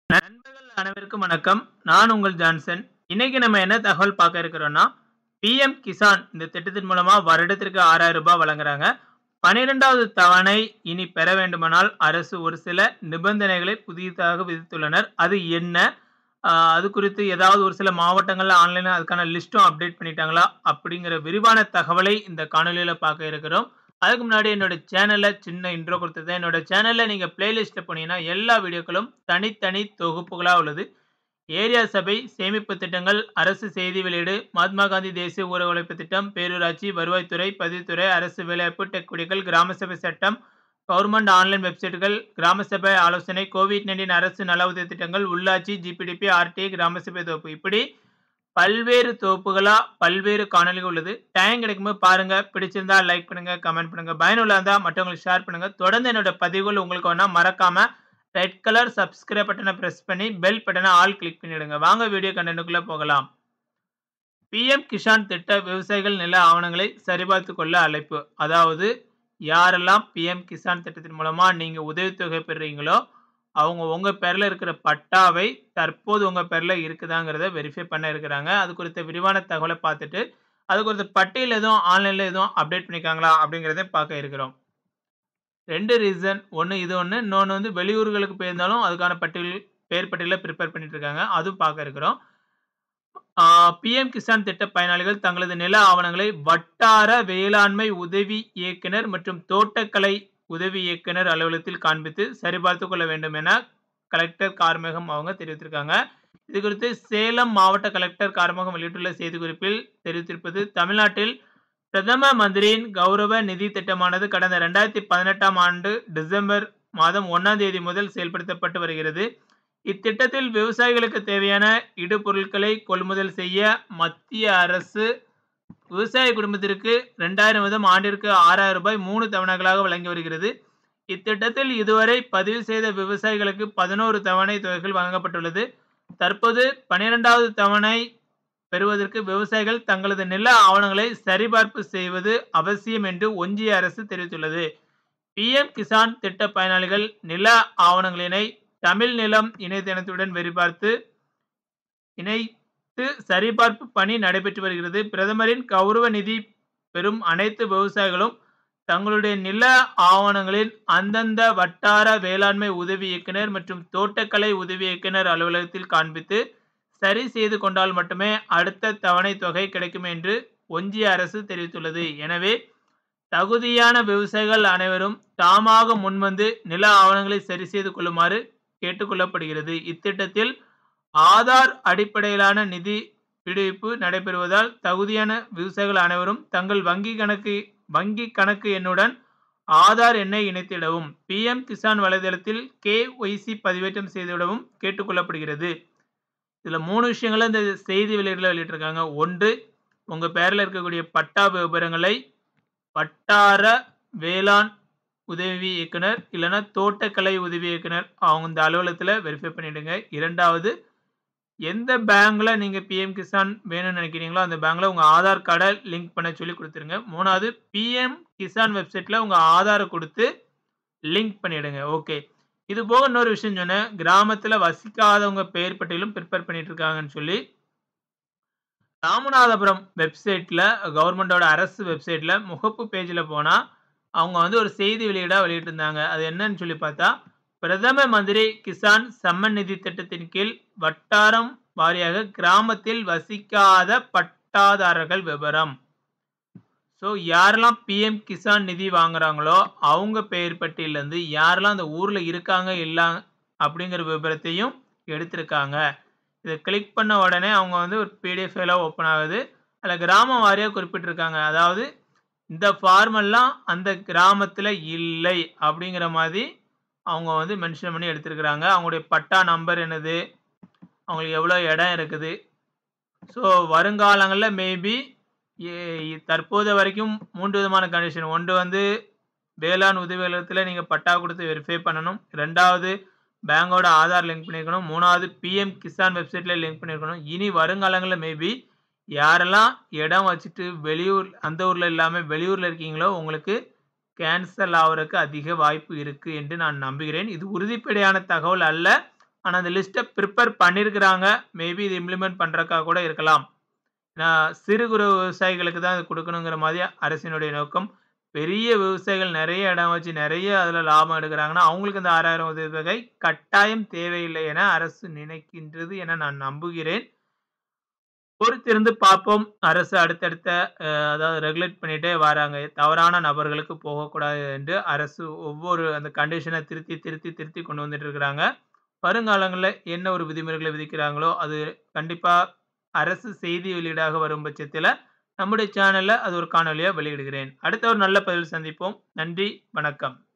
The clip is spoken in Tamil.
நண்பர்கள் அனைவருக்கும் வணக்கம். நான் உங்கள் ஜான்சன். இன்னைக்கு நம்ம என்ன தகவல் பார்க்க இருக்கிறோம்னா, பிஎம் கிசான் இந்த திட்டத்தின் மூலமா வருடத்திற்கு ரூ. 6000 வழங்குறாங்க. 12வது தவணை இனி பெற வேண்டுமானால் அரசு ஒரு சில நிபந்தனைகளை புதிதாக விதித்துள்ளனர். அது என்ன? அ அது குறித்து ஏதாவது ஒரு சில மாவட்டங்கள்ல ஆன்லைன்ல அதுக்கான லிஸ்ட்டும் அப்டேட் பண்ணிட்டாங்களா? அப்படிங்கிற விரிவான தகவலை இந்த காணொளியில பார்க்க இருக்கிறோம். அதுக்கு முன்னாடி என்னோட சேனல்ல சின்ன இன்ட்ரோ குடுத்துருந்தேன். என்னோட சேனல்ல நீங்க பிளேலிஸ்ட்ல போனீங்கன்னா, எல்லா வீடியோக்களும் தனித்தனி தொகுப்புகளா உள்ளது. ஏரியா சபை, சேமிப்பு திட்டங்கள், அரசு செய்தி வெளியீடு, மகாத்மா காந்தி தேசிய ஊரக உழைப்பு திட்டம், பேரூராட்சி, வருவாய்த்துறை, பதிவுத்துறை, அரசு வேலைவாய்ப்பு, டெக் குடிகள், கிராம சபை சட்டம், கவர்ன்மென்ட் ஆன்லைன் வெப்சைட்கள், கிராம சபை ஆலோசனை, கோவிட்-19 அரசு நல உதவி திட்டங்கள், உள்ளாட்சி, ஜிபிடிபி, ஆர்டிஐ, கிராம சபை தொகுப்பு இப்படி பல்வேறு தொகுப்புகளா பல்வேறு காணொளிகள் உள்ளது. டைம் கிடைக்கும்போது பாருங்க. பிடிச்சிருந்தா லைக் பண்ணுங்க, கமெண்ட் பண்ணுங்க. பயனுள்ளதா இருந்தா மற்றவங்களுக்கு ஷேர் பண்ணுங்க. தொடர்ந்து என்னோட பதிவுகள் உங்களுக்கு வேணும்னா மறக்காம ரெட் கலர் சப்ஸ்கிரைப் பட்டன பிரஸ் பண்ணி பெல் பட்டன ஆல் கிளிக் பண்ணிடுங்க. வாங்க வீடியோ கன்டென்ட்க்குள்ள போகலாம். பிஎம் கிசான் திட்ட விவசாயிகள் நில ஆவணங்களை சரிபார்த்துக் கொள்ள அழைப்பு. அதாவது யாரெல்லாம் பிஎம் கிசான் திட்டத்தின் மூலமா நீங்க உதவித்தொகை பெறுறீங்களோ, அவங்க உங்க பேர்ல இருக்கிற பட்டாவை தற்போது உங்க பேர்ல இருக்குதாங்கிறத வெரிஃபை பண்ண இருக்கிறாங்க. அது குறித்த விரிவான தகவல பார்த்துட்டு, அது குறித்த பட்டியல் எதுவும் ஆன்லைன்ல எதுவும் அப்டேட் பண்ணியிருக்காங்களா? அப்படிங்கிறத பார்க்க இருக்கிறோம். 2 ரீசன். ஒண்ணு இது ஒண்ணு. இன்னொன்னு வந்து வெளியூர்களுக்கு போயிருந்தாலும் அதுக்கான பட்டியல் பெயர் பட்டியல பிரிப்பேர் பண்ணிட்டு இருக்காங்க. அதுவும் பார்க்க இருக்கிறோம். ஆ பிஎம் கிசான் திட்ட பயனாளிகள் தங்களது நில ஆவணங்களை வட்டார வேளாண்மை உதவி இயக்குனர் மற்றும் தோட்டக்கலை உதவி இயக்குனர் அலுவலகத்தில் காண்பித்து சரிபார்த்துக் கொள்ள வேண்டும் என கலெக்டர் கார்மேகம் அவங்க தெரிவித்திருக்காங்க. இது குறித்து சேலம் மாவட்ட கலெக்டர் கார்மேகம் வெளியிட்டுள்ள செய்திக்குறிப்பில் தெரிவித்திருப்பது தமிழ்நாட்டில் பிரதம மந்திரியின் கௌரவ நிதி திட்டமானது கடந்த 2018ஆம் ஆண்டு டிசம்பர் மாதம் 1ஆம் தேதி முதல் செயல்படுத்தப்பட்டு வருகிறது. இத்திட்டத்தில் விவசாயிகளுக்கு தேவையான இடுபொருட்களை கொள்முதல் செய்ய மத்திய அரசு விவசாய குடும்பத்திற்கு 2000 வீதம் ஆண்டிற்கு ரூ. 6000 3 தவணைகளாக வழங்கி வருகிறது. இத்திட்டத்தில் இதுவரை பதிவு செய்த விவசாயிகளுக்கு 11 தவணை தொகைகள் வழங்கப்பட்டுள்ளது. தற்போது 12வது தவணை பெறுவதற்கு விவசாயிகள் தங்களது நில ஆவணங்களை சரிபார்ப்பு செய்வது அவசியம் என்று ஒன்றிய அரசு தெரிவித்துள்ளது. பிஎம் கிசான் திட்ட பயனாளிகள் நில ஆவணங்களினை தமிழ் நிலம் இணையதளத்துடன் சரிபார்த்து இணைத்து சரிபார்ப்பு பணி நடைபெற்று வருகிறது. பிரதமரின் கௌரவ நிதி பெறும் அனைத்து விவசாயிகளும் தங்களுடைய நில ஆவணங்களில் அந்தந்த வட்டார வேளாண்மை உதவி இயக்குனர் மற்றும் தோட்டக்கலை உதவி இயக்குனர் அலுவலகத்தில் காண்பித்து சரி செய்து கொண்டால் மட்டுமே அடுத்த தவணை தொகை கிடைக்கும் என்று ஒன்றிய அரசு தெரிவித்துள்ளது. எனவே தகுதியான விவசாயிகள் அனைவரும் தாமாக முன்வந்து நில ஆவணங்களை சரி செய்து கொள்ளுமாறு கேட்டுக் கொள்ளப்படுகிறது. இத்திட்டத்தில் ஆதார் அடிப்படையிலான நிதி விடுவிப்பு நடைபெறுவதால் தகுதியான விவசாயிகள் அனைவரும் தங்கள் வங்கி கணக்கு வங்கி கணக்கு எண்ணுடன் ஆதார் எண்ணை இணைத்திடவும், பிஎம் கிசான் வலைதளத்தில் கேஒய்சி பதிவேற்றம் செய்திடவும் கேட்டுக் கொள்ளப்படுகிறது. இதுல 3 விஷயங்கள இந்த செய்தி வெளியீடுல வெளியிட்டிருக்காங்க. 1 உங்க பேர்ல இருக்கக்கூடிய பட்டா விபரங்களை வட்டார வேளாண் உதவி இயக்குனர் இல்லன்னா தோட்டக்கலை உதவி இயக்குனர் அவங்க இந்த அலுவலகத்துல வெரிஃபை பண்ணிடுங்க. 2வது எந்த பேங்க்ல நீங்க பிஎம் கிசான் வேணும்னு நினைக்கிறீங்களோ, அந்த பேங்க்ல உங்க ஆதார் கார்ட லிங்க் பண்ண சொல்லி குடுத்துருங்க. 3வது பிஎம் கிசான் வெப்சைட்ல உங்க ஆதார குடுத்து லிங்க் பண்ணிடுங்க. ஓகே. இது போக இன்னொரு விஷயம் சொன்னேன். கிராமத்துல வசிக்காதவங்க பெயர் பட்டியலும் பிரிப்பேர் பண்ணிட்டு இருக்காங்கன்னு சொல்லி. ராமநாதபுரம் வெப்சைட்ல கவர்ன்மென்ட்டோட அரசு வெப்சைட்ல முகப்பு பேஜ்ல போனா, அவங்க வந்து ஒரு செய்தி வெளியீடா வெளியிட்டிருந்தாங்க. அது என்னன்னு சொல்லி பார்த்தா, பிரதம மந்திரி கிசான் சம்மன் நிதி திட்டத்தின் கீழ் வட்டாரம் வாரியாக கிராமத்தில் வசிக்காத பட்டாதாரர்கள் விபரம். ஸோ யாரெல்லாம் பிஎம் கிசான் நிதி வாங்குறாங்களோ, அவங்க பெயர் பட்டியல்ல இருந்து யாரெல்லாம் அந்த ஊர்ல இருக்காங்க, இல்ல அப்படிங்கிற விபரத்தையும் எடுத்திருக்காங்க. இத கிளிக் பண்ண உடனே அவங்க வந்து ஒரு பிடிஎஃப் ஃபைலா ஓப்பன் ஆகுது. அதுல கிராமம் வாரியா குறிப்பிட்டிருக்காங்க. அதாவது இந்த ஃபார்ம் எல்லாம் அந்த கிராமத்துல இல்லை அப்படிங்கிற மாதிரி அவங்க வந்து மென்ஷன் பண்ணி எடுத்திருக்காங்க. அவங்களுடைய பட்டா நம்பர் என்னது? அவங்களுக்கு எவ்வளோ இடம் இருக்குது? ஸோ வருங்காலங்கள்ல மேபி எ தற்போது வரைக்கும் 3 விதமான கண்டிஷன். 1 வந்து வேளாண் உதவி அலுவலகத்துல நீங்க பட்டா குடுத்து வெரிஃபை பண்ணணும். 2வது பேங்கோட ஆதார் லிங்க் பண்ணியிருக்கணும். 3வது பிஎம் கிசான் வெப்சைட்ல லிங்க் பண்ணியிருக்கணும். இனி வருங்காலங்கள்ல மேபி யாரெல்லாம் இடம் வச்சுட்டு வெளியூர் அந்த ஊர்ல இல்லாம வெளியூர்ல இருக்கீங்களோ, உங்களுக்கு கேன்சல் ஆவறக்கு அதிக வாய்ப்பு இருக்கு என்று நான் நம்புகிறேன். இது உறுதிப்படையான தகவல் அல்ல. ஆனா அந்த லிஸ்ட்ட ப்ரிப்பேர் பண்ணியிருக்கிறாங்க. மேபி இது இம்ப்ளிமெண்ட் பண்றதுக்காக கூட இருக்கலாம். ஏன்னா சிறு குறு விவசாயிகளுக்கு தான் இது குடுக்கணுங்கிற மாரி அரசினுடைய நோக்கம். பெரிய விவசாயிகள் நெறைய இடம் வச்சு நெறைய அதுல லாபம் எடுக்குறாங்கன்னா, அவங்களுக்கு இந்த 6000 உதவித்தொகை கட்டாயம் தேவையில்லை என அரசு நினைக்கின்றது என நான் நம்புகிறேன். பொறுத்திருந்து பார்ப்போம். அரசு அடுத்தடுத்த அ அதாவது ரெகுலேட் பண்ணிட்டே வராங்க. தவறான நபர்களுக்கு போகக்கூடாது என்று அரசு ஒவ்வொரு அந்த கண்டிஷன திருத்தி, திருத்தி, திருத்தி கொண்டு வந்துட்டு இருக்கிறாங்க. வருங்காலங்கள்ல என்ன ஒரு விதிமுறைகளை விதிக்கிறாங்களோ, அது கண்டிப்பா அரசு செய்தி வெளியீடாக வரும் பட்சத்தில, நம்முடைய சேனல்ல அது ஒரு காணொளியா வெளியிடுகிறேன். அடுத்த ஒரு நல்ல பதிவில் சந்திப்போம். நன்றி, வணக்கம்.